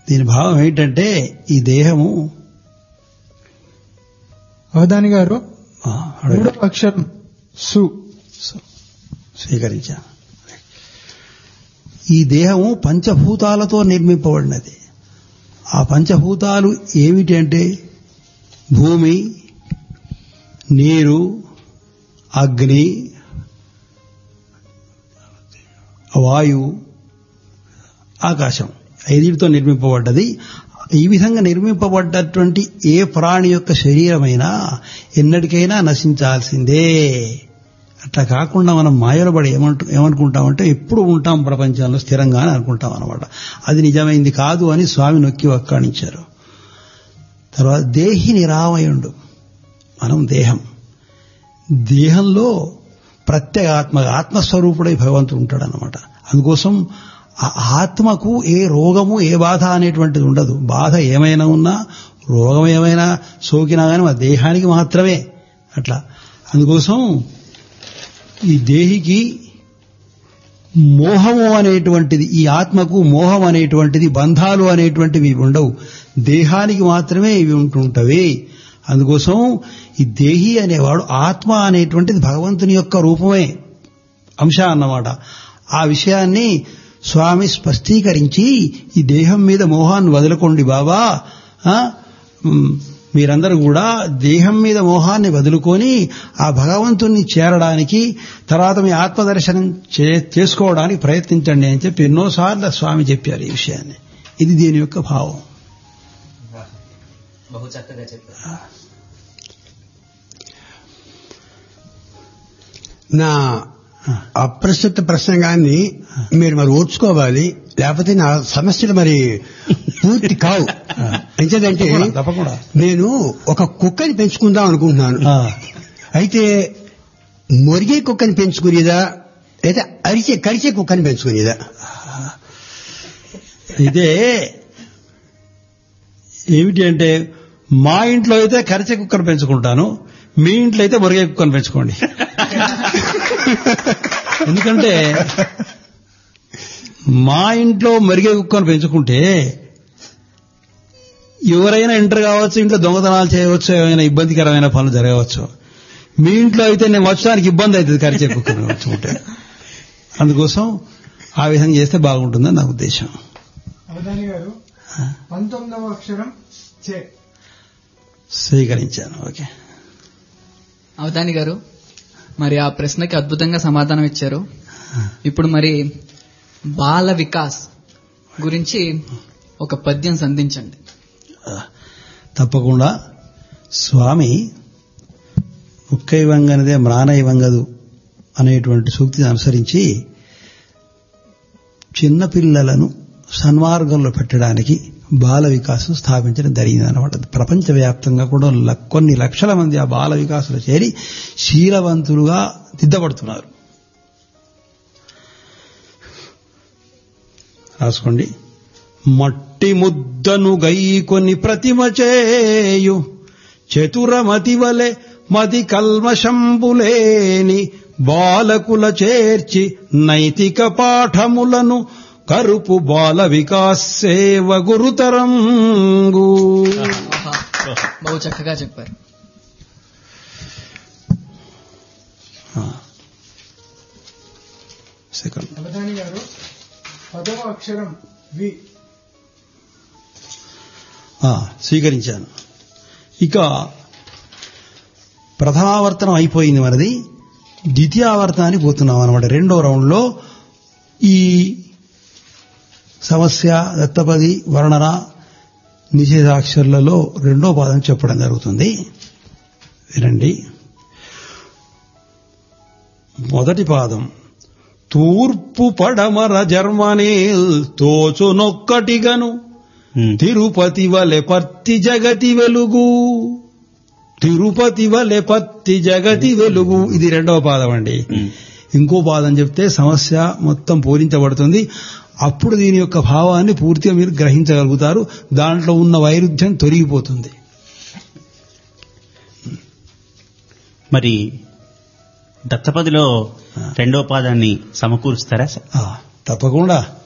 దీని భావం ఏంటంటే ఈ దేహము అవధాని గారు ఆ, అడగండి. మూడవ అక్షరం సు స్వీకరించాను ఈ దేహము పంచభూతాలతో నిర్మింపబడినది ఆ పంచభూతాలు ఏమిటి అంటే భూమి నీరు అగ్ని వాయువు ఆకాశం ఐదుటితో నిర్మింపబడ్డది ఈ విధంగా నిర్మింపబడ్డటువంటి ఏ ప్రాణి యొక్క శరీరమైనా ఎన్నటికైనా నశించాల్సిందే అట్లా కాకుండా మనం మాయలో పడి ఏమంటు ఏమనుకుంటామంటే ఎప్పుడు ఉంటాం ప్రపంచంలో స్థిరంగా అని అనుకుంటాం అనమాట అది నిజమైంది కాదు అని స్వామి నొక్కి వక్కాణించారు తర్వాత దేహి నిరామయుండు మనం దేహం దేహంలో ప్రత్యేగాత్మ ఆత్మస్వరూపుడై భగవంతుడు ఉంటాడు అనమాట అందుకోసం ఆ ఆత్మకు ఏ రోగము ఏ బాధ అనేటువంటిది ఉండదు బాధ ఏమైనా ఉన్నా రోగం ఏమైనా సోకినా కానీ మా దేహానికి మాత్రమే అట్లా అందుకోసం ఈ దేహికి మోహము అనేటువంటిది ఈ ఆత్మకు మోహం అనేటువంటిది బంధాలు అనేటువంటివి ఉండవు దేహానికి మాత్రమే ఇవి ఉంటుంటవి అందుకోసం ఈ దేహి అనేవాడు ఆత్మ అనేటువంటిది భగవంతుని యొక్క రూపమే అంశ అన్నమాట ఆ విషయాన్ని స్వామి స్పష్టీకరించి ఈ దేహం మీద మోహాన్ని వదులుకోండి బాబా ఆ, మ్, మీరందరూ కూడా దేహం మీద మోహాన్ని వదులుకొని ఆ భగవంతుణ్ణి చేరడానికి తర్వాత మీ ఆత్మదర్శనం చే చేసుకోవడానికి ప్రయత్నించండి అని చెప్పి ఎన్నోసార్లు స్వామి చెప్పారు ఈ విషయాన్ని ఇది దీని యొక్క భావం బహు చక్కగా చెప్పారు నా అప్రస్తుత ప్రసంగాన్ని మీరు మరి ఓర్చుకోవాలి లేకపోతే నా సమస్యలు మరి పూర్తి కావు ఎంచేదంటే తప్పకుండా, తప్పకుండా. నేను ఒక కుక్కని పెంచుకుందాం అనుకుంటున్నాను ఆ, అయితే మొరిగే కుక్కని పెంచుకునేదా లేదా అరిచే కరిచే కుక్కని పెంచుకునేదా ఇదే ఏమిటి అంటే మా ఇంట్లో అయితే కరిచే కుక్కను పెంచుకుంటాను మీ ఇంట్లో అయితే మురిగే కుక్కను పెంచుకోండి ఎందుకంటే మా ఇంట్లో మరిగే కుక్కను పెంచుకుంటే ఎవరైనా ఎంటర్ కావచ్చు ఇంట్లో దొంగతనాలు చేయవచ్చు ఏమైనా ఇబ్బందికరమైన పనులు జరగవచ్చు మీ ఇంట్లో అయితే నేను వచ్చడానికి ఇబ్బంది అవుతుంది కరిచే కుక్కను పెంచుకుంటే అందుకోసం ఆ విధంగా చేస్తే బాగుంటుందని నా ఉద్దేశం అవధాని గారు పంతొమ్మిదవ అక్షరం చే స్వీకరించాను ఓకే అవధాని గారు మరి ఆ ప్రశ్నకి అద్భుతంగా సమాధానం ఇచ్చారు ఇప్పుడు మరి బాల వికాస్ గురించి ఒక పద్యం సంధించండి తప్పకుండా స్వామి ముక్కై వంగనిదే మ్రానై వంగదు అనేటువంటి సూక్తిని అనుసరించి చిన్నపిల్లలను సన్మార్గంలో పెట్టడానికి బాల వికాసం స్థాపించడం జరిగింది అనమాట ప్రపంచవ్యాప్తంగా కూడా ల- కొన్ని లక్షల మంది ఆ బాల వికాసులు చేరి శీలవంతులుగా దిద్దపడుతున్నారు రాసుకోండి మట్టి ముద్దను గైకొని ప్రతిమ చేయు చతురమతి వలె మది కల్మషంబులేని బాలకుల చేర్చి నైతిక పాఠములను కరుపు బాల వికాస్ సేవ గురుతరంగు ఆహా, బహు చక్కగా చెప్పారు సెకండ్ అవధాని గారు పదవ అక్షరం వి ఆ, స్వీకరించాను ఇక ప్రథమావర్తనం అయిపోయింది మనది ద్వితీయావర్తనానికి పోతున్నాం అనమాట రెండో రౌండ్లో ఈ సమస్య దత్తపది వర్ణన నిషేధాక్షరులలో రెండో పాదం చెప్పడం జరుగుతుంది వినండి మొదటి పాదం తూర్పు పడమర జర్మనీల్ తోచునొక్కటిగను తిరుపతి వలె పత్తి జగతి వెలుగు తిరుపతి వలె పత్తి జగతి వెలుగు ఇది రెండవ పాదం అండి ఇంకో పాదం చెప్తే సమస్య మొత్తం పూరించబడుతుంది అప్పుడు దీని యొక్క భావాన్ని పూర్తిగా మీరు గ్రహించగలుగుతారు దాంట్లో ఉన్న వైరుధ్యం తొలగిపోతుంది మరి దత్తపదిలో రెండో పాదాన్ని సమకూరుస్తారా సార్ ఆ, తప్పకుండా